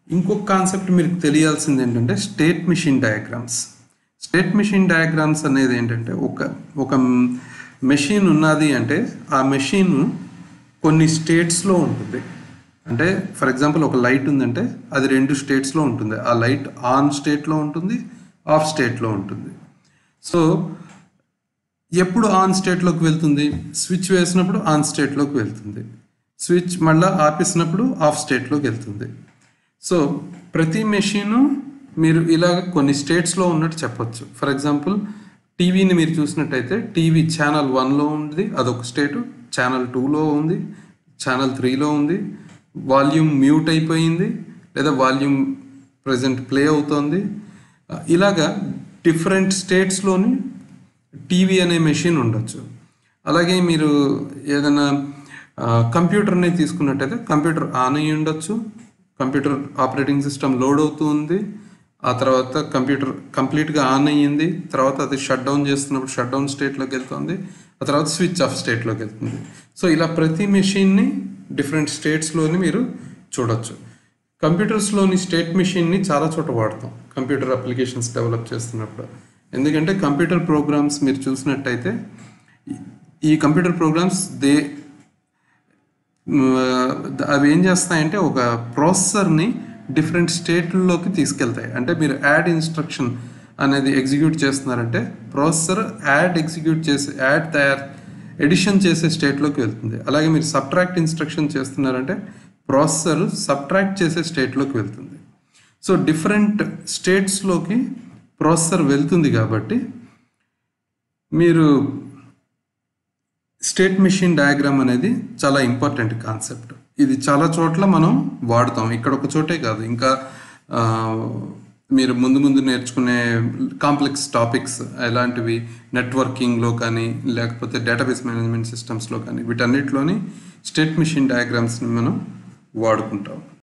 ఇంకొక కాన్సెప్ట్ మీకు తెలియాల్సింది ఏంటంటే state machine diagrams state machine diagrams అనేది ఏంటంటే ఒక ఒక మెషిన్ ఉన్నది అంటే ఆ మెషిన్ కొన్ని స్టేట్స్లో ఉంటుంది అంటే ఫర్ ఎగ్జాంపుల్ ఒక లైట్ ఉందంటే అది రెండు స్టేట్స్లో ఉంటుంది ఆ లైట్ ఆన్ స్టేట్లో ఉంటుంది ఆఫ్ స్టేట్లో ఉంటుంది సో ఎప్పుడు ఆన్ స్టేట్లోకి వెళ్తుంది స్విచ్ వేసినప్పుడు ఆన్ స్టేట్లోకి వెళ్తుంది స్విచ్ మళ్ళీ ఆపేసినప్పుడు ఆఫ్ స్టేట్లోకి వెళ్తుంది సో ప్రతి మెషిన్ మీరు ఇలాగ కొన్ని స్టేట్స్లో ఉన్నట్టు చెప్పొచ్చు ఫర్ ఎగ్జాంపుల్ టీవీని మీరు చూసినట్టయితే టీవీ ఛానల్ వన్లో ఉంది అదొక స్టేటు ఛానల్ టూలో ఉంది ఛానల్ త్రీలో ఉంది వాల్యూమ్ మ్యూట్ అయిపోయింది లేదా వాల్యూమ్ ప్రజెంట్ ప్లే అవుతోంది ఇలాగా డిఫరెంట్ స్టేట్స్లోని టీవీ అనే మెషిన్ ఉండొచ్చు అలాగే మీరు ఏదైనా కంప్యూటర్ని తీసుకున్నట్టయితే కంప్యూటర్ ఆన్ అయ్యి ఉండొచ్చు కంప్యూటర్ ఆపరేటింగ్ సిస్టమ్ లోడ్ అవుతూ ఉంది ఆ తర్వాత కంప్యూటర్ కంప్లీట్గా ఆన్ అయ్యింది తర్వాత అది షట్ డౌన్ చేస్తున్నప్పుడు షట్ డౌన్ స్టేట్లోకి వెళ్తుంది ఆ తర్వాత స్విచ్ ఆఫ్ స్టేట్లోకి వెళ్తుంది సో ఇలా ప్రతి మెషిన్ని డిఫరెంట్ స్టేట్స్లోని మీరు చూడొచ్చు కంప్యూటర్స్లోని స్టేట్ మెషిన్ని చాలా చోట వాడతాం కంప్యూటర్ అప్లికేషన్స్ డెవలప్ చేస్తున్నప్పుడు ఎందుకంటే కంప్యూటర్ ప్రోగ్రామ్స్ మీరు చూసినట్టయితే ఈ కంప్యూటర్ ప్రోగ్రామ్స్ దే అవి ఏం చేస్తాయంటే ఒక ప్రాసెసర్ని డిఫరెంట్ స్టేట్లలోకి తీసుకెళ్తాయి అంటే మీరు యాడ్ ఇన్స్ట్రక్షన్ అనేది ఎగ్జిక్యూట్ చేస్తున్నారంటే ప్రాసెసర్ యాడ్ ఎగ్జిక్యూట్ చేసే యాడ్ తయారు ఎడిషన్ చేసే స్టేట్లోకి వెళ్తుంది అలాగే మీరు సబ్ట్రాక్ట్ ఇన్స్ట్రక్షన్ చేస్తున్నారంటే ప్రాసెసర్ సబ్ట్రాక్ట్ చేసే స్టేట్లోకి వెళ్తుంది సో డిఫరెంట్ స్టేట్స్లోకి ప్రాసెసర్ వెళ్తుంది కాబట్టి మీరు స్టేట్ మిషన్ డయాగ్రామ్ అనేది చాలా ఇంపార్టెంట్ కాన్సెప్ట్ ఇది చాలా చోట్ల మనం వాడుతాం ఇక్కడ ఒక చోటే కాదు ఇంకా ఆ, మీరు ముందు ముందు నేర్చుకునే కాంప్లెక్స్ టాపిక్స్ ఎలాంటివి నెట్వర్కింగ్లో కానీ లేకపోతే డేటాబేస్ మేనేజ్మెంట్ సిస్టమ్స్లో కానీ వీటన్నిటిలోని స్టేట్ మిషన్ డయాగ్రామ్స్ని మనం వాడుకుంటాం